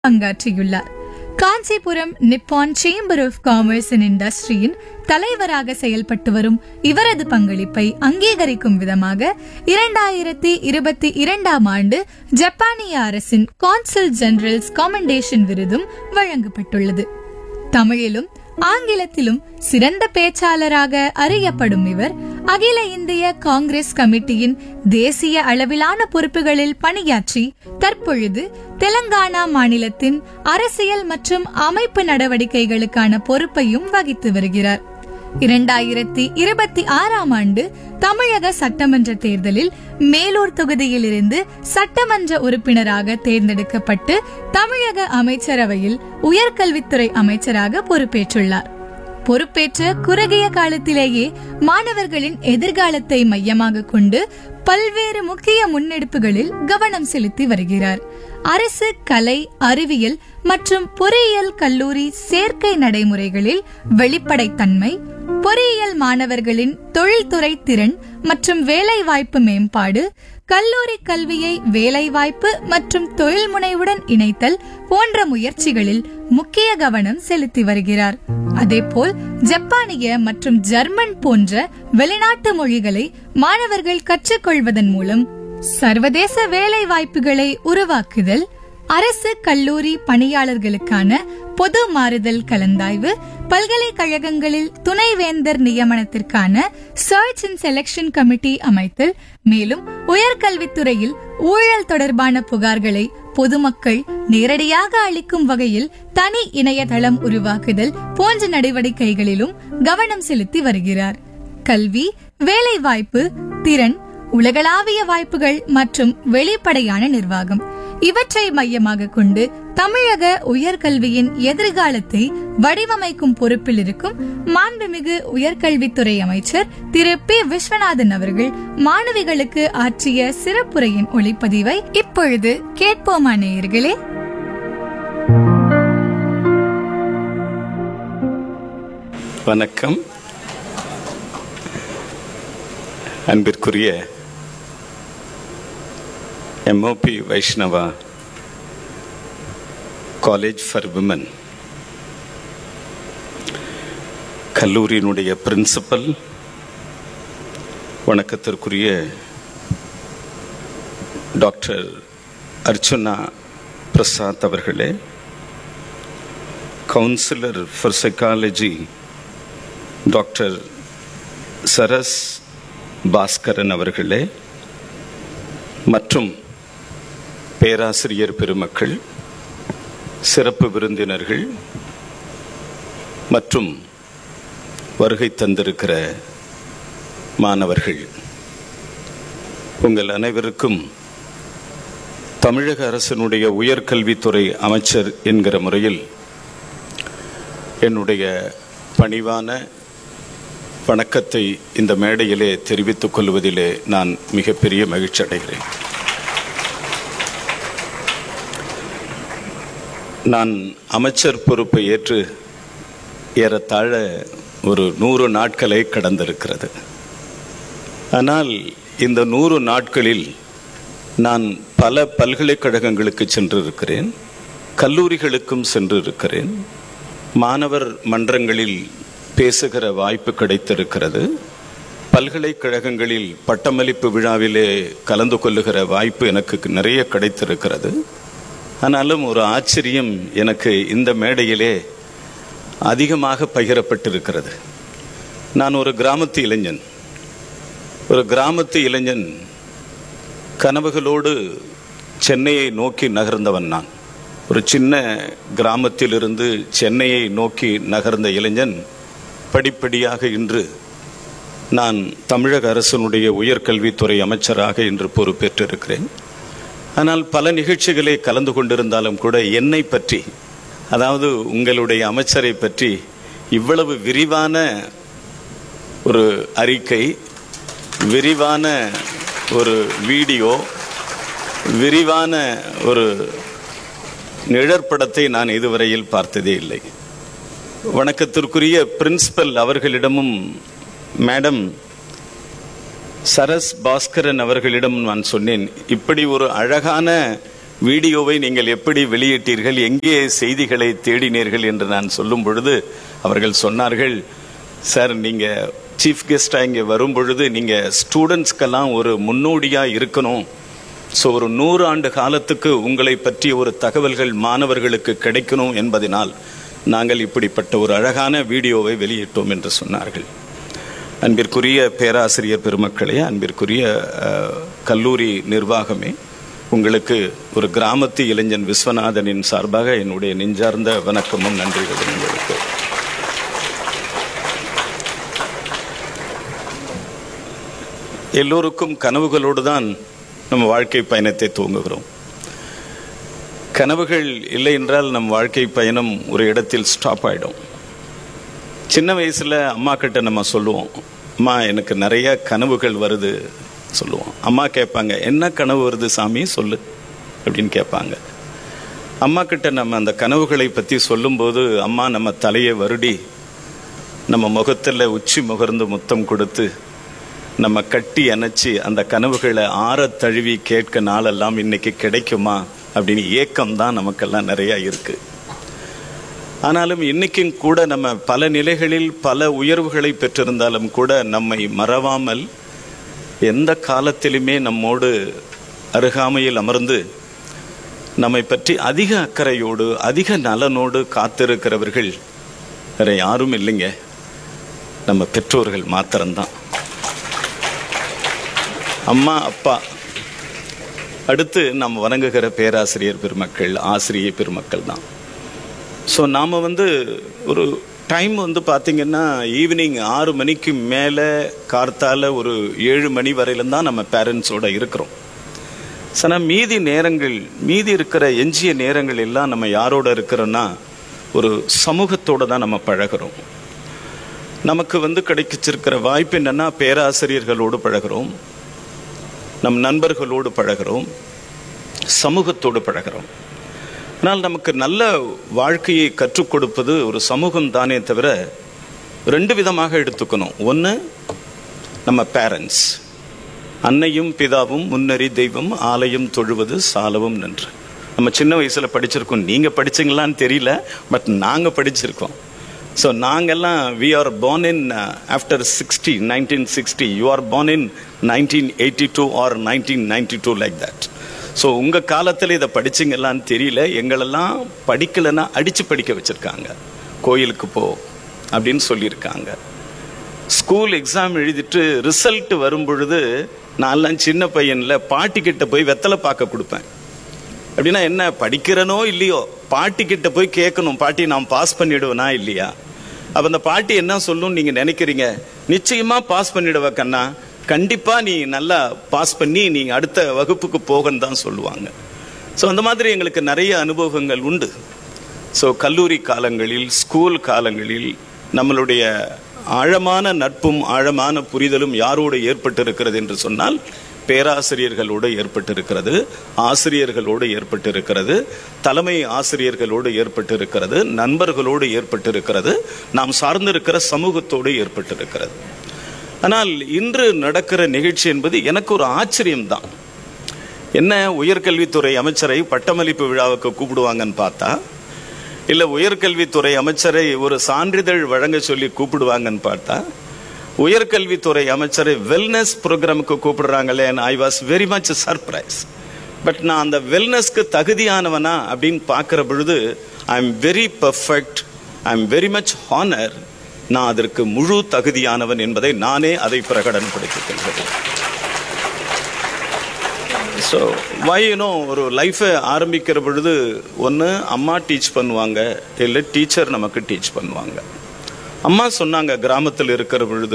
பங்காற்றியுள்ளார் Kanchipuram Nippon chamber of commerce and இண்டஸ்ட்ரியின் தலைவராக செயல்பட்டு வரும் இவரது பங்களிப்பை அங்கீகரிக்கும் விதமாக இரண்டாயிரத்தி இருபத்தி இரண்டாம் ஆண்டு ஜப்பானிய அரசின் கான்சல் ஜெனரல்ஸ் காமெண்டேஷன் விருதும் வழங்கப்பட்டுள்ளது தமிழிலும் ஆங்கிலத்திலும் சிறந்த பேச்சாளராக அறியப்படும் இவர் அகில இந்திய காங்கிரஸ் கமிட்டியின் தேசிய அளவிலான பொறுப்புகளில் பணியாற்றி தற்பொழுது தெலங்கானா மாநிலத்தின் அரசியல் மற்றும் அமைப்பு நடவடிக்கைகளுக்கான பொறுப்பையும் வகித்து வருகிறார் இரண்டாயிரத்தி இருபத்தி ஆறாம் ஆண்டு தமிழக சட்டமன்ற தேர்தலில் மேலூர் தொகுதியிலிருந்து சட்டமன்ற உறுப்பினராக தேர்ந்தெடுக்கப்பட்டு தமிழக அமைச்சரவையில் உயர்கல்வித்துறை அமைச்சராக பொறுப்பேற்றுள்ளார் பொறுப்பேற்ற குறுகிய காலத்திலேயே மாணவர்களின் எதிர்காலத்தை மையமாக கொண்டு பல்வேறு முக்கிய முன்னெடுப்புகளில் கவனம் செலுத்தி வருகிறார் அரசு கலை அறிவியல் மற்றும் பொறியியல் கல்லூரி சேர்க்கை நடைமுறைகளில் வெளிப்படைத்தன்மை பொறியியல் மாணவர்களின் தொழில்துறை திறன் மற்றும் வேலைவாய்ப்பு மேம்பாடு கல்லூரி கல்வியை வேலைவாய்ப்பு மற்றும் தொழில் முனைவுடன் இணைத்தல் போன்ற முயற்சிகளில் முக்கிய கவனம் செலுத்தி வருகிறார் அதேபோல் ஜப்பானிய மற்றும் ஜெர்மன் போன்ற வெளிநாட்டு மொழிகளை மாணவர்கள் கற்றுக்கொள்வதன் மூலம் சர்வதேச வேலை வாய்ப்புகளை உருவாக்குதல் அரசு கல்லூரி பணியாளர்களுக்கான பொது மாறுதல் கலந்தாய்வு பல்கலைக்கழகங்களில் துணைவேந்தர் நியமனத்திற்கான சர்ச் அண்ட் செலக்ஷன் கமிட்டி அமைத்தல் மேலும் உயர்கல்வித்துறையில் ஊழல் தொடர்பான புகார்களை பொதுமக்கள் நேரடியாக அளிக்கும் வகையில் தனி இணையதளம் உருவாக்குதல் போன்ற நடவடிக்கைகளிலும் கவனம் செலுத்தி வருகிறார் கல்வி வேலைவாய்ப்பு திறன் உலகளாவிய வாய்ப்புகள் மற்றும் வெளிப்படையான நிர்வாகம் இவற்றை மையமாக கொண்டு தமிழக உயர்கல்வியின் எதிர்காலத்தை வடிவமைக்கும் பொறுப்பில் இருக்கும் மாண்புமிகு உயர்கல்வித்துறை அமைச்சர் திரு பி விஸ்வநாதன் அவர்கள் மாணவிகளுக்கு ஆற்றிய சிறப்புரையின் ஒளிப்பதிவை இப்பொழுது கேட்போமா நேயர்களே வணக்கம் அன்பிற்குரிய MOP Vaishnava college for women கல்லூரியினுடைய பிரின்சிபல் வணக்கத்திற்குரிய டாக்டர் அர்ச்சுனா பிரசாத் அவர்களே counsellor for psychology doctor Saras Bhaskaran அவர்களே மற்றும் பேராசிரியர் பெருமக்கள் சிறப்பு விருந்தினர்கள் மற்றும் வருகை தந்திருக்கிற மாணவர்கள் உங்கள் அனைவருக்கும் தமிழக அரசினுடைய உயர்கல்வித்துறை அமைச்சர் என்கிற முறையில் என்னுடைய பணிவான வணக்கத்தை இந்த மேடையிலே தெரிவித்துக் கொள்வதிலே நான் மிகப்பெரிய மகிழ்ச்சி அடைகிறேன் நான் அமைச்சர் பொறுப்பை ஏற்று ஏறத்தாழ ஒரு நூறு நாட்களை கடந்திருக்கிறது ஆனால் இந்த நூறு நாட்களில் நான் பல பல்கலைக்கழகங்களுக்கு சென்றிருக்கிறேன் கல்லூரிகளுக்கும் சென்றிருக்கிறேன் மாணவர் மன்றங்களில் பேசுகிற வாய்ப்பு கிடைத்திருக்கிறது பல்கலைக்கழகங்களில் பட்டமளிப்பு விழாவிலே கலந்து கொள்ளுகிற வாய்ப்பு எனக்கு நிறைய கிடைத்திருக்கிறது ஆனாலும் ஒரு ஆச்சரியம் எனக்கு இந்த மேடையிலே அதிகமாக பகிரப்பட்டிருக்கிறது நான் ஒரு கிராமத்து இளைஞன் ஒரு கிராமத்து இளைஞன் கனவுகளோடு சென்னையை நோக்கி நகர்ந்தவன் நான் ஒரு சின்ன கிராமத்திலிருந்து சென்னையை நோக்கி நகர்ந்த இளைஞன் படிப்படியாக இன்று நான் தமிழக அரசனுடைய உயர்கல்வித்துறை அமைச்சராக இன்று பொறுப்பேற்றிருக்கிறேன் ஆனால் பல நிகழ்ச்சிகளை கலந்து கொண்டிருந்தாலும் கூட என்னை பற்றி அதாவது உங்களுடைய அமைச்சரை பற்றி இவ்வளவு விரிவான ஒரு அறிக்கை விரிவான ஒரு வீடியோ விரிவான ஒரு நிழற்படத்தை நான் இதுவரையில் பார்த்ததே இல்லை வணக்கத்திற்குரிய பிரின்சிபல் அவர்களிடமும் மேடம் சரஸ் பாஸ்கரன் அவர்களிடம் நான் சொன்னேன் இப்படி ஒரு அழகான வீடியோவை நீங்கள் எப்படி வெளியிட்டீர்கள் எங்கே செய்திகளை தேடினீர்கள் என்று நான் சொல்லும் பொழுது அவர்கள் சொன்னார்கள் சார் நீங்க சீஃப் கெஸ்டா இங்க வரும் பொழுது நீங்க ஸ்டூடெண்ட்ஸ்க்கெல்லாம் ஒரு முன்னோடியா இருக்கணும் ஸோ ஒரு நூறு ஆண்டு காலத்துக்கு உங்களை பற்றி ஒரு தகவல்கள் மாணவர்களுக்கு கிடைக்கணும் என்பதனால் நாங்கள் இப்படிப்பட்ட ஒரு அழகான வீடியோவை வெளியிட்டோம் என்று சொன்னார்கள் அன்பிற்குரிய பேராசிரியர் பெருமக்களே அன்பிற்குரிய அஹ், கல்லூரி நிர்வாகமே உங்களுக்கு ஒரு கிராமத்து இளைஞன் விஸ்வநாதனின் சார்பாக என்னுடைய நெஞ்சார்ந்த வணக்கமும் நன்றிகளும் உங்களுக்கு எல்லோருக்கும் கனவுகளோடு தான் நம்ம வாழ்க்கை பயணத்தை துவங்குகிறோம் கனவுகள் இல்லை என்றால் நம் வாழ்க்கை பயணம் ஒரு இடத்தில் ஸ்டாப் ஆயிடும் சின்ன வயசுல அம்மா கிட்ட நம்ம சொல்லுவோம் அம்மா எனக்கு நிறைய கனவுகள் வருது சொல்லுவோம் அம்மா கேட்பாங்க என்ன கனவு வருது சாமி சொல்லு அப்படின்னு கேட்பாங்க அம்மா கிட்ட நம்ம அந்த கனவுகளை பத்தி சொல்லும்போது அம்மா நம்ம தலையை வருடி நம்ம முகத்துல உச்சி முகர்ந்து முத்தம் கொடுத்து நம்ம கட்டி அணைச்சி அந்த கனவுகளை ஆற தழுவி கேட்க நாளெல்லாம் இன்னைக்கு கிடைக்குமா அப்படின்னு ஏக்கம் தான் நமக்கெல்லாம் நிறைய இருக்கு ஆனாலும் இன்னைக்கும் கூட நம்ம பல நிலைகளில் பல உயர்வுகளை பெற்றிருந்தாலும் கூட நம்மை மறவாமல் எந்த காலத்திலுமே நம்மோடு அருகாமையில் அமர்ந்து நம்மை பற்றி அதிக அக்கறையோடு அதிக நலனோடு காத்திருக்கிறவர்கள் வேற யாரும் இல்லைங்க நம்ம பெற்றோர்கள் மாத்திரம்தான் அம்மா அப்பா அடுத்து நாம் வணங்குகிற பேராசிரியர் பெருமக்கள் ஆசிரியர் பெருமக்கள் தான் ஸோ நாம் வந்து ஒரு டைம் வந்து பார்த்தீங்கன்னா ஈவினிங் ஆறு மணிக்கு மேலே கார்த்தால ஒரு ஏழு மணி வரையிலும் தான் நம்ம பேரண்ட்ஸோட இருக்கிறோம் சனா மீதி நேரங்கள் மீதி இருக்கிற எஞ்சிய நேரங்கள் எல்லாம் நம்ம யாரோட இருக்கிறோன்னா ஒரு சமூகத்தோட தான் நம்ம பழகிறோம் நமக்கு வந்து கிடைச்சிருக்கிற வாய்ப்பு என்னன்னா பேராசிரியர்களோடு பழகிறோம் நம் நண்பர்களோடு பழகிறோம் சமூகத்தோடு பழகிறோம் ஆனால் நமக்கு நல்ல வாழ்க்கையை கற்றுக் கொடுப்பது ஒரு சமூகம் தானே தவிர ரெண்டு விதமாக எடுத்துக்கணும் ஒன்று நம்ம பேரண்ட்ஸ் அன்னையும் பிதாவும் முன்னறி தெய்வம் ஆலயம் தொழுவது சாலவும் நன்று நம்ம சின்ன வயசுல படிச்சிருக்கோம் நீங்க படிச்சீங்களான்னு தெரியல பட் நாங்க படிச்சிருக்கோம் ஸோ நாங்கெல்லாம் we are born in after sixty nineteen sixty you are born in nineteen eighty two or nineteen ninety two like that so உங்க காலத்தில் இதை படிச்சீங்களான்னு தெரியல எங்களெல்லாம் படிக்கலைன்னா அடிச்சு படிக்க வச்சிருக்காங்க கோயிலுக்கு போ அப்படின்னு சொல்லியிருக்காங்க ஸ்கூல் எக்ஸாம் எழுதிட்டு ரிசல்ட் வரும் பொழுது நான்லாம் சின்ன பையன்ல பாட்டி கிட்ட போய் வெத்தலை பார்க்க கொடுப்பேன் அப்படின்னா என்ன படிக்கிறனோ இல்லையோ பாட்டி கிட்ட போய் கேட்கணும் பாட்டி நான் பாஸ் பண்ணிடுவேனா இல்லையா அப்ப அந்த பாட்டி என்ன சொல்லும் நீங்க நினைக்கிறீங்க நிச்சயமா பாஸ் பண்ணிடுவ கண்ணா கண்டிப்பா நீ நல்லா பாஸ் பண்ணி நீ அடுத்த வகுப்புக்கு போகன்னு தான் சொல்லுவாங்க ஸோ அந்த மாதிரி எங்களுக்கு நிறைய அனுபவங்கள் உண்டு ஸோ கல்லூரி காலங்களில் ஸ்கூல் காலங்களில் நம்மளுடைய ஆழமான நட்பும் ஆழமான புரிதலும் யாரோடு ஏற்பட்டிருக்கிறது என்று சொன்னால் பேராசிரியர்களோடு ஏற்பட்டிருக்கிறது ஆசிரியர்களோடு ஏற்பட்டிருக்கிறது தலைமை ஆசிரியர்களோடு ஏற்பட்டிருக்கிறது நண்பர்களோடு ஏற்பட்டிருக்கிறது நாம் சார்ந்திருக்கிற சமூகத்தோடு ஏற்பட்டிருக்கிறது ஆனால் இன்று நடக்கிற நிகழ்ச்சி என்பது எனக்கு ஒரு ஆச்சரியம்தான் என்ன உயர்கல்வித்துறை அமைச்சரை பட்டமளிப்பு விழாவுக்கு கூப்பிடுவாங்கன்னு பார்த்தா இல்ல உயர்கல்வித்துறை அமைச்சரை ஒரு சான்றிதழ் வழங்க சொல்லி கூப்பிடுவாங்கன்னு பார்த்தா உயர்கல்வித்துறை அமைச்சரை வெல்னஸ் ப்ரோக்ராமுக்கு கூப்பிடுறாங்களே I was very much surprise but நான் அந்த வெல்னஸ்க்கு தகுதியானவனா அப்படின்னு பார்க்கிற பொழுது I am very perfect I am very much honour நான் அதற்கு முழு தகுதியானவன் என்பதை நானே அதை பிரகடனப்படுத்திக் கொள்கிறேன் ஸோ வைனோ ஒரு லைஃபை ஆரம்பிக்கிற பொழுது ஒன்று அம்மா டீச் பண்ணுவாங்க இல்லை டீச்சர் நமக்கு டீச் பண்ணுவாங்க அம்மா சொன்னாங்க கிராமத்தில் இருக்கிற பொழுது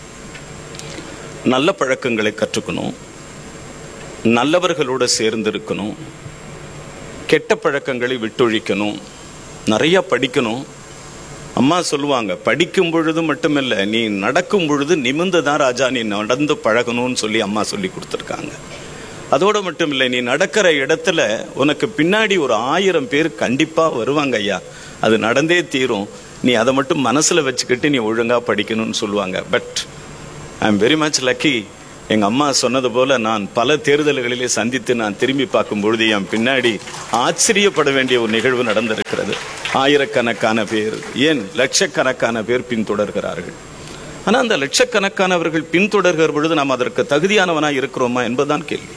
நல்ல பழக்கங்களை கற்றுக்கணும் நல்லவர்களோட சேர்ந்து இருக்கணும் கெட்ட பழக்கங்களை விட்டொழிக்கணும் நிறைய படிக்கணும் அம்மா சொல்லுவாங்க படிக்கும் பொழுது மட்டுமில்ல நீ நடக்கும் பொழுது நிமிர்ந்து தான் ராஜா நீ நடந்து பழகணும்னு சொல்லி அம்மா சொல்லி கொடுத்துருக்காங்க அதோட மட்டும் இல்லை நீ நடக்கிற இடத்துல உனக்கு பின்னாடி ஒரு ஆயிரம் பேர் கண்டிப்பா வருவாங்க ஐயா அது நடந்தே தீரும் நீ அதை மட்டும் மனசுல வச்சுக்கிட்டு நீ ஒழுங்கா படிக்கணும்னு சொல்லுவாங்க but I am very much lucky எங்க அம்மா சொன்னது போல நான் பல தேர்தல்களிலே சந்தித்து நான் திரும்பி பார்க்கும் பொழுது என் பின்னாடி ஆச்சரியப்பட வேண்டிய ஒரு நிகழ்வு நடந்திருக்கிறது ஆயிரக்கணக்கான பேர் ஏன் லட்சக்கணக்கான பேர் பின்தொடர்கிறார்கள் ஆனா அந்த லட்சக்கணக்கானவர்கள் பின்தொடர்கிற பொழுது நாம் அதற்கு தகுதியானவனா இருக்கிறோமா என்பதுதான் கேள்வி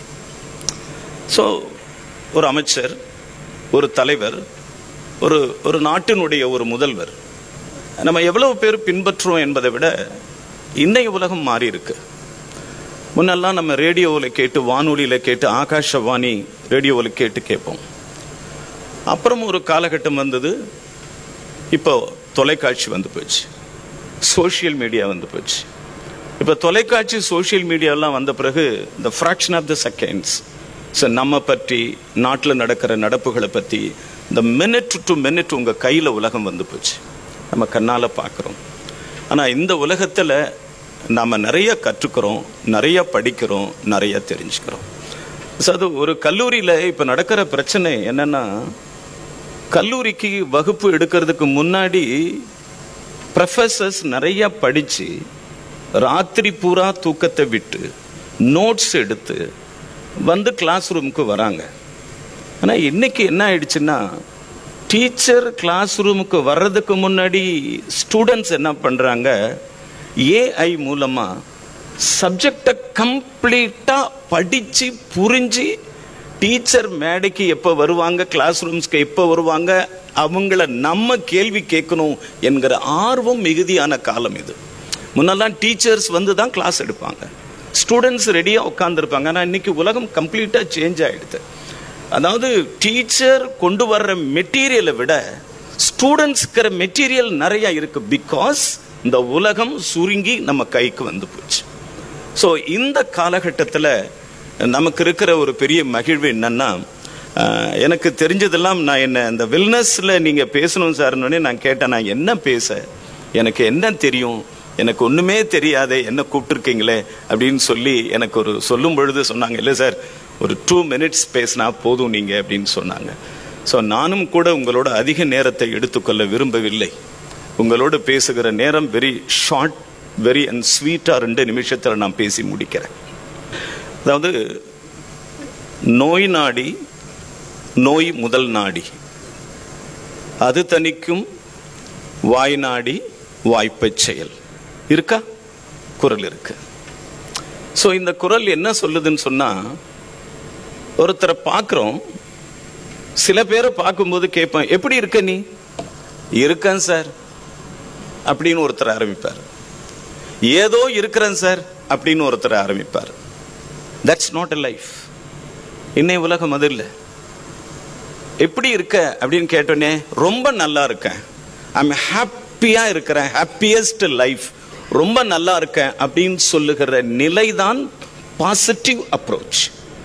ஸோ ஒரு அமைச்சர் ஒரு தலைவர் ஒரு ஒரு நாட்டினுடைய ஒரு முதல்வர் நம்ம எவ்வளவு பேர் பின்பற்றுறோம் என்பதை விட இன்னைய உலகம் மாறி இருக்கு முன்னெல்லாம் நம்ம ரேடியோவில் கேட்டு வானொலியில் கேட்டு ஆகாஷவாணி ரேடியோவில் கேட்டு கேட்போம் அப்புறம் ஒரு காலகட்டம் வந்தது இப்போ தொலைக்காட்சி வந்து போச்சு சோஷியல் மீடியா வந்து போச்சு இப்போ தொலைக்காட்சி சோஷியல் மீடியாலாம் வந்த பிறகு இந்த fraction of the seconds so நம்ம பற்றி நாட்டில் நடக்கிற நடப்புகளை பற்றி இந்த மினிட் டு மினிட் உங்கள் கையில் உலகம் வந்து போச்சு நம்ம கண்ணால் பார்க்குறோம் ஆனால் இந்த உலகத்தில் நாம் நிறைய கற்றுக்கிறோம் நிறைய படிக்கிறோம் நிறைய தெரிஞ்சுக்கிறோம் ஸோ அது ஒரு கல்லூரியில் இப்போ நடக்கிற பிரச்சனை என்னன்னா கல்லூரிக்கு வகுப்பு எடுக்கிறதுக்கு முன்னாடி ப்ரொஃபஸர்ஸ் நிறைய படித்து ராத்திரி பூரா தூக்கத்தை விட்டு நோட்ஸ் எடுத்து வந்து கிளாஸ் ரூமுக்கு வராங்க ஆனால் இன்னைக்கு என்ன ஆயிடுச்சுன்னா டீச்சர் கிளாஸ் ரூமுக்கு வர்றதுக்கு முன்னாடி ஸ்டூடெண்ட்ஸ் என்ன பண்ணுறாங்க ஏஐ மூலமாக சப்ஜெக்டை கம்ப்ளீட்டாக படித்து புரிஞ்சு டீச்சர் மேடைக்கு எப்போ வருவாங்க கிளாஸ் ரூம்ஸ்க்கு எப்போ வருவாங்க அவங்கள நம்ம கேள்வி கேட்கணும் என்கிற ஆர்வம் மிகுதியான காலம் இது முன்னெல்லாம் டீச்சர்ஸ் வந்து தான் கிளாஸ் எடுப்பாங்க ஸ்டூடெண்ட்ஸ் ரெடியாக உட்காந்துருப்பாங்க ஆனால் இன்னைக்கு உலகம் கம்ப்ளீட்டாக சேஞ்ச் ஆகிடுது அதாவது டீச்சர் கொண்டு வர்ற மெட்டீரியலை விட ஸ்டூடெண்ட்ஸ்க்கிற மெட்டீரியல் நிறைய இருக்கு பிகாஸ் இந்த உலகம் சுருங்கி நம்ம கைக்கு வந்து போச்சு ஸோ இந்த காலகட்டத்தில் நமக்கு இருக்கிற ஒரு பெரிய மகிழ்வு என்னன்னா அஹ், எனக்கு தெரிஞ்சதெல்லாம் நான் என்ன இந்த வெல்னஸ்ல நீங்க பேசணும் சார்னே நான் கேட்டேன் நான் என்ன பேச எனக்கு என்ன தெரியும் எனக்கு ஒண்ணுமே தெரியாதே என்ன கூப்பிட்டுருக்கீங்களே அப்படின்னு சொல்லி எனக்கு ஒரு சொல்லும் பொழுது சொன்னாங்க இல்லை சார் ஒரு டூ மினிட்ஸ் பேசினா போதும் நீங்க அப்படின்னு சொன்னாங்க ஸோ நானும் கூட உங்களோட அதிக நேரத்தை எடுத்துக்கொள்ள விரும்பவில்லை உங்களோடு பேசுகிற நேரம் வெரி ஷார்ட் வெரி அண்ட் ஸ்வீட்டாக ரெண்டு நிமிஷத்தில் நான் பேசி முடிக்கிறேன் அதாவது நோய் நாடி நோய் முதல் நாடி அது தணிக்கும் வாய் நாடி வாய்ப்பச் செயல் இருக்கா குரல் இருக்கு ஸோ இந்த குரல் என்ன சொல்லுதுன்னு சொன்னா ஒருத்தரை பார்க்குறோம் சில பேரை பார்க்கும்போது கேட்பேன் எப்படி இருக்க நீ இருக்கேன் சார் அப்படின்னு ஒருத்தர் ஆரம்பிப்பார் ஏதோ இருக்கிறேன் சார் அப்படின்னு ஒருத்தர் ஆரம்பிப்பார் தட்ஸ் நாட் அ லைஃப் இன்னை உலகம் அது இல்லை எப்படி இருக்க அப்படின்னு கேட்டோன்னே ரொம்ப நல்லா இருக்கேன் ஐம் ஹாப்பியா இருக்கிறேன் ஹாப்பியஸ்ட் லைஃப் ரொம்ப நல்லா இருக்கேன் அப்படின்னு சொல்லுகிற நிலைதான் positive approach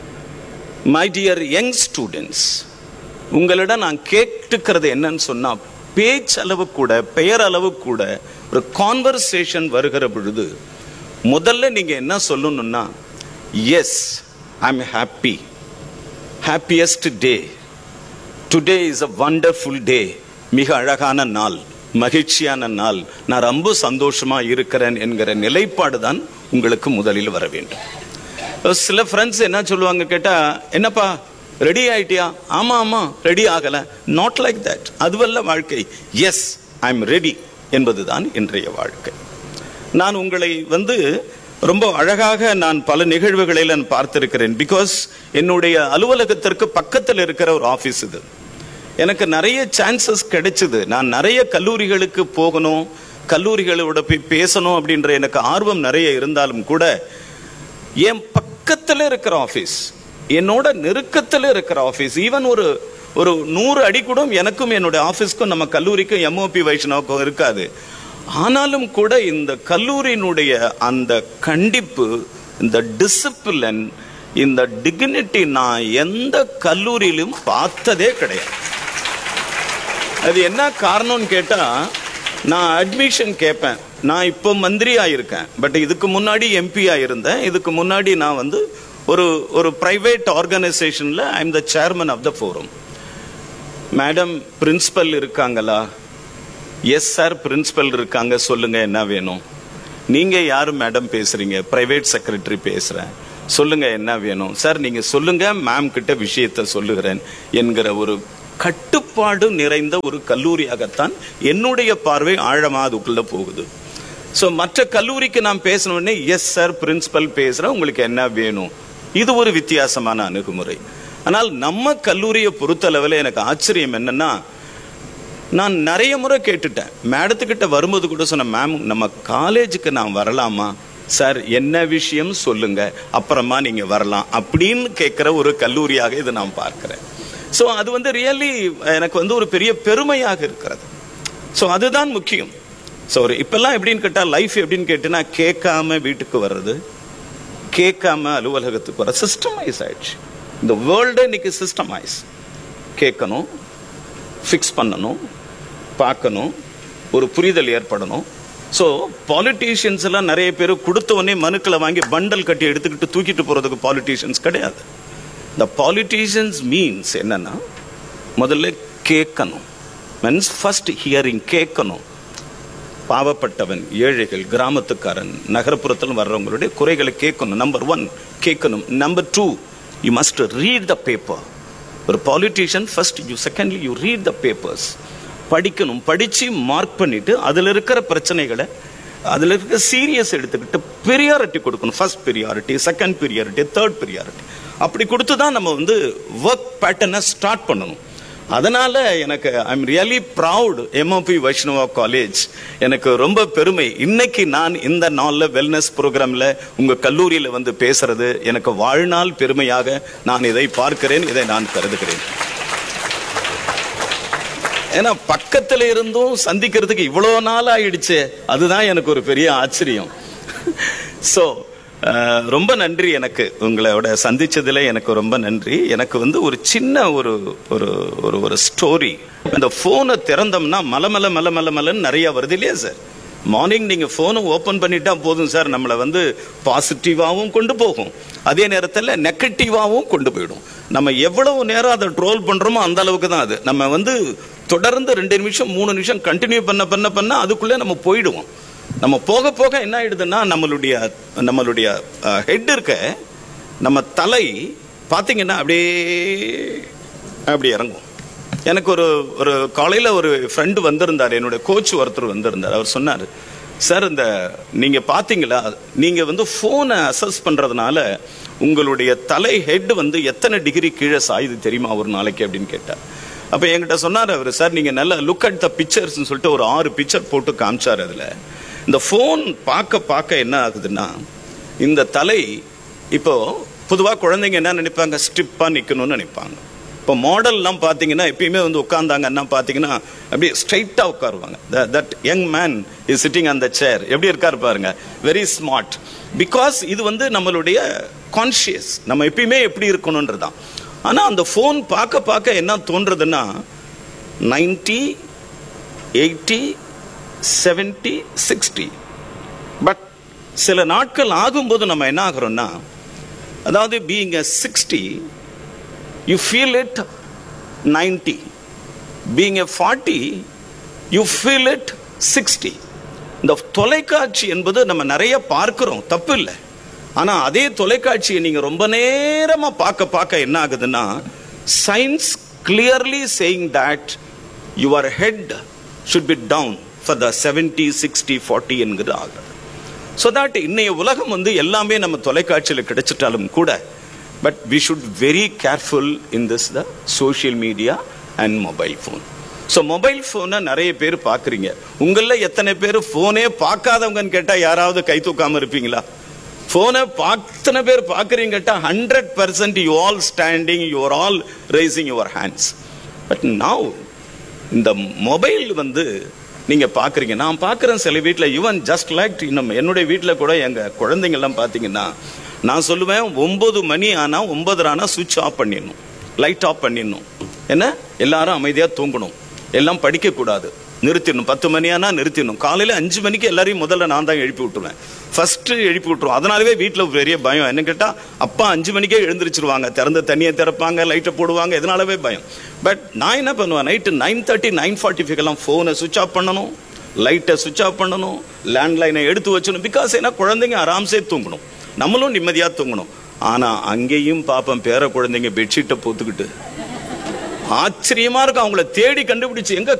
my dear young students உங்களிடம் நான் கேட்டுக்கிறது என்னன்னு சொன்னா பேச்சளவு கூட பெயர் அளவு கூட ஒரு கான்வர்சேஷன் வருகிற பொழுது முதல்ல நீங்க என்ன சொல்லணும்னா yes I am happy happiest day today is a wonderful day மிக அழகான நாள் மகிழ்ச்சியான நாள் நான் ரொம்ப சந்தோஷமா இருக்கிறேன் என்கிற நிலைப்பாடு தான் உங்களுக்கு முதலில் வர வேண்டும் சில ஃப்ரெண்ட்ஸ் என்ன சொல்லுவாங்க கேட்டா என்னப்பா ரெடி ஆயிட்டியா ஆமா ஆமா ரெடி ஆகல நாட் லைக் தட் அதுவல்ல வாழ்க்கை எஸ் ஐ எம் ரெடி என்பதுதான் இன்றைய வாழ்க்கை நான் உங்களை வந்து ரொம்ப அழகாக நான் பல நிகழ்வுகளை நான் பார்த்திருக்கிறேன் பிகாஸ் என்னுடைய அலுவலகத்திற்கு பக்கத்தில் இருக்கிற ஒரு ஆபீஸ் இது எனக்கு நிறைய சான்சஸ் கிடைச்சது நான் நிறைய கல்லூரிகளுக்கு போகணும் கல்லூரிகளோட போய் பேசணும் அப்படின்ற எனக்கு ஆர்வம் நிறைய இருந்தாலும் கூட என் பக்கத்தில் இருக்கிற ஆபீஸ் என்னோட நெருக்கத்தில் இருக்கிற ஆபீஸ் ஈவன் ஒரு ஒரு நூறு அடி கூட எனக்கும் என்னுடைய ஆபீஸ்க்கும் நம்ம கல்லூரிக்கும் எம்ஓபி வைஷ்ணவுக்கும் இருக்காது ஆனாலும் கூட இந்த கல்லூரியினுடைய அந்த கண்டிப்பு இந்த டிசிப்ளின் இந்த டிக்னிட்டி நான் எந்த கல்லூரியிலும் பார்த்ததே கிடையாது அது என்ன காரணம்னு கேட்டா நான் அட்மிஷன் கேட்பேன் நான் இப்போ மந்திரியா இருக்கேன் பட் இதுக்கு முன்னாடி எம்பியா இருந்தேன் இதுக்கு முன்னாடி நான் வந்து ஒரு ஒரு பிரைவேட் ஆர்கனைசேஷன்ல I am the chairman of the forum madam principal இருக்காங்களா எஸ் சார் பிரின்சிபல் இருக்காங்க சொல்லுங்க என்ன வேணும் நீங்க யாரு மேடம் பேசுறீங்க பிரைவேட் செக்ரட்டரி பேசுறேன் சொல்லுங்க என்ன வேணும் சார் நீங்க சொல்லுங்க மேம் கிட்ட விஷயத்த சொல்லுகிறேன் என்கிற ஒரு கட்டுப்பாடு நிறைந்த ஒரு கல்லூரியாகத்தான் என்னுடைய பார்வை ஆழமா அதுக்குள்ள போகுது சோ மற்ற கல்லூரிக்கு நான் பேசணுன்னே எஸ் சார் பிரின்சிபல் பேசுறேன் உங்களுக்கு என்ன வேணும் இது ஒரு வித்தியாசமான அணுகுமுறை ஆனால் நம்ம கல்லூரியை பொறுத்தளவில் எனக்கு ஆச்சரியம் என்னன்னா நான் நிறைய முறை கேட்டுட்டேன் மேடத்துக்கிட்ட வரும்போது கூட சொன்ன மேம் நம்ம காலேஜுக்கு நான் வரலாமா சார் என்ன விஷயம் சொல்லுங்க அப்புறமா நீங்க வரலாம் அப்படின்னு கேட்கிற ஒரு கல்லூரியாக இதை நான் பார்க்கிறேன் ஸோ அது வந்து ரியலி எனக்கு வந்து ஒரு பெரிய பெருமையாக இருக்கிறது ஸோ அதுதான் முக்கியம் ஸோ ஒரு இப்பெல்லாம் எப்படின்னு கேட்டால் லைஃப் எப்படின்னு கேட்டுனா கேட்காம வீட்டுக்கு வர்றது கேட்காம அலுவலகத்துக்கு வர சிஸ்டமைஸ் ஆயிடுச்சு இந்த வேர்ல்டு இன்னைக்கு சிஸ்டமைஸ் கேட்கணும் ஃபிக்ஸ் பண்ணணும் பார்க்கணும் ஒரு புரிதல் ஏற்படணும் ஸோ பாலிட்டிஷியன்ஸ் எல்லாம் நிறைய பேர் கொடுத்த உடனே மனுக்களை வாங்கி பண்டல் கட்டி எடுத்துக்கிட்டு தூக்கிட்டு போறதுக்கு பாலிட்டிஷியன்ஸ் கிடையாது இந்த பாலிட்டிஷியன்ஸ் மீன்ஸ் என்னன்னா முதல்ல கேட்கணும் மீன்ஸ் ஃபர்ஸ்ட் ஹியரிங் கேட்கணும் பாவப்பட்டவன் ஏழைகள் கிராமத்துக்காரன் நகர்ப்புறத்தில் வர்றவங்களுடைய குறைகளை கேட்கணும் நம்பர் ஒன் கேட்கணும் number two you must read the paper ஒரு politician first you secondly you read the papers படிக்கணும் படிச்சு மார்க் பண்ணிட்டு அதுல இருக்கிற பிரச்சனைகளை அதுல இருக்க சீரியஸ் எடுத்துக்கிட்டு பெரியாரிட்டி கொடுக்கணும் first priority second priority third priority அப்படி கொடுத்து தான் நம்ம வந்து ஒர்க் பேட்டர்னை ஸ்டார்ட் பண்ணணும் அதனால எனக்கு I am really proud MOP Vaishnava college எனக்கு ரொம்ப பெருமை இன்னைக்கு நான் இந்த நாள்ல வெல்னஸ் ப்ரோக்ராம்ல உங்க கல்லூரியில வந்து பேசுறது எனக்கு வாழ்நாள் பெருமையாக நான் இதை பார்க்கிறேன் இதை நான் கருதுகிறேன் ஏன்னா பக்கத்துல இருந்தும் சந்திக்கிறதுக்கு இவ்வளோ நாள் ஆயிடுச்சு அதுதான் எனக்கு ஒரு பெரிய ஆச்சரியம் ஸோ ரொம்ப நன்றி எனக்கு உங்களோட சந்திச்சதுல எனக்கு ரொம்ப நன்றி எனக்கு வந்து ஒரு சின்ன ஒரு ஒரு ஒரு ஒரு ஸ்டோரி இந்த போனை திறந்தோம்னா மல மல மல மல மலன்னு நிறைய வருது இல்லையா சார் மார்னிங் நீங்க போனை ஓபன் பண்ணிட்டா போதும் சார் நம்மளை வந்து பாசிட்டிவாவும் கொண்டு போகும் அதே நேரத்தில் நெகட்டிவாவும் கொண்டு போயிடும் நம்ம எவ்வளவு நேரம் அதை ட்ரோல் பண்றோமோ அந்த அளவுக்கு தான் அது நம்ம வந்து தொடர்ந்து ரெண்டு நிமிஷம் மூணு நிமிஷம் கண்டினியூ பண்ண பண்ண பண்ண அதுக்குள்ளே நம்ம போயிடுவோம் நம்ம போக போக என்ன ஆயிடுதுன்னா நம்மளுடைய நம்மளுடைய ஹெட் இருக்க நம்ம தலை பார்த்தீங்கன்னா அப்படியே அப்படி இறங்கும் எனக்கு ஒரு ஒரு காலையில் ஒரு ஃப்ரெண்டு வந்திருந்தார் என்னுடைய கோச் ஒருத்தர் வந்திருந்தார் அவர் சொன்னார் சார் இந்த நீங்க பாத்தீங்களா நீங்க வந்து போனை அசஸ் பண்றதுனால உங்களுடைய தலை ஹெட் வந்து எத்தனை டிகிரி கீழே சாயுது தெரியுமா ஒரு நாளைக்கு அப்படின்னு கேட்டார் அப்ப என்கிட்ட சொன்னார் அவர் சார் நீங்க நல்லா லுக் அட் த பிக்சர்ஸ் சொல்லிட்டு ஒரு ஆறு பிக்சர் போட்டு காமிச்சார் அதுல இந்த போன் பார்க்க பார்க்க என்ன ஆகுதுன்னா இந்த தலை இப்போ பொதுவாக குழந்தைங்க என்ன நினைப்பாங்க ஸ்டிப்பா நிக்கணும்னு நினைப்பாங்க இப்போ மாடல்லாம் பார்த்தீங்கன்னா எப்பயுமே வந்து உட்காந்தாங்கன்னா பார்த்தீங்கன்னா அப்படியே ஸ்ட்ரைட்டாக உட்காருவாங்க that young man is sitting அந்த சேர் எப்படி இருக்காரு பாருங்க வெரி ஸ்மார்ட் பிகாஸ் இது வந்து நம்மளுடைய கான்ஷியஸ் நம்ம எப்பயுமே எப்படி இருக்கணும்ன்றதான் ஆனால் அந்த ஃபோன் பார்க்க பார்க்க என்ன தோன்றதுன்னா ninety eighty seventy sixty but சில நாட்கள் ஆகும்போது நம்ம என்ன ஆகிறோம்னா அதாவது being a sixty you feel it 90 being a 40 you feel it 60 இந்த தொலைக்காட்சி என்பது நம்ம நிறைய பார்க்கிறோம் தப்பு இல்லை ஆனா அதே தொலைக்காட்சியை நீங்க ரொம்ப நேரமா பார்க்க பார்க்க என்ன ஆகுதுன்னா science clearly saying that your head should be down for the seventy sixty forty என்கிறது ஆகுது ஸோ தட் இன்னைய உலகம் வந்து எல்லாமே நம்ம தொலைக்காட்சியில் கிடைச்சிட்டாலும் கூட but we should very careful in this the social media and mobile phone so mobile ஃபோனை நிறைய பேர் பார்க்குறீங்க உங்களில் எத்தனை பேர் ஃபோனே பார்க்காதவங்கன்னு கேட்டால் யாராவது கை தூக்காமல் இருப்பீங்களா ஃபோனை பார்த்தனை பேர் பார்க்குறீங்க கேட்டால் hundred percent you all standing you are all raising your hands but now இந்த மொபைல் வந்து நீங்க பாக்குறீங்க நான் பார்க்குறேன் சில வீட்டில் ஈவன் ஜஸ்ட் லைக் இன்னும் என்னுடைய வீட்டில் கூட எங்க குழந்தைங்கள்லாம் பார்த்தீங்கன்னா நான் சொல்லுவேன் ஒன்பது மணி ஆனா ஒன்பது ஆனா சுவிட்ச் ஆஃப் பண்ணிடணும் லைட் ஆஃப் பண்ணிடணும் என்ன எல்லாரும் அமைதியா தூங்கணும் எல்லாம் படிக்க கூடாது நிறுத்திடணும் பத்து மணி ஆனா நிறுத்திடணும் காலையில அஞ்சு மணிக்கு எல்லாரையும் முதல்ல நான் தான் எழுப்பி விட்டுருவேன் ஃபர்ஸ்ட் எழுப்பி விட்டுருவோம் அதனாலவே வீட்டில் பெரிய பயம் என்ன கேட்டா அப்பா அஞ்சு மணிக்கே எழுந்திரிச்சிருவாங்க திறந்த தண்ணியை திறப்பாங்க லைட்டை போடுவாங்க இதனாலவே பயம் பட் நான் என்ன பண்ணுவேன் night nine thirty nine forty five எல்லாம் ஃபோனை சுவிச் ஆஃப் பண்ணணும் லைட்டை சுவிட்ச் ஆஃப் பண்ணணும் லேண்ட்லைனை எடுத்து வச்சணும் பிகாஸ் ஏன்னா குழந்தைங்க ஆராம்சே தூங்கணும் நம்மளும் நிம்மதியாக தூங்கணும் ஆனால் அங்கேயும் பாப்போம் பேர குழந்தைங்க பெட்ஷீட்டை போத்துக்கிட்டு ஆச்சரியமா இருக்கும் அவங்கள தேடி கண்டுபிடிச்சு எங்க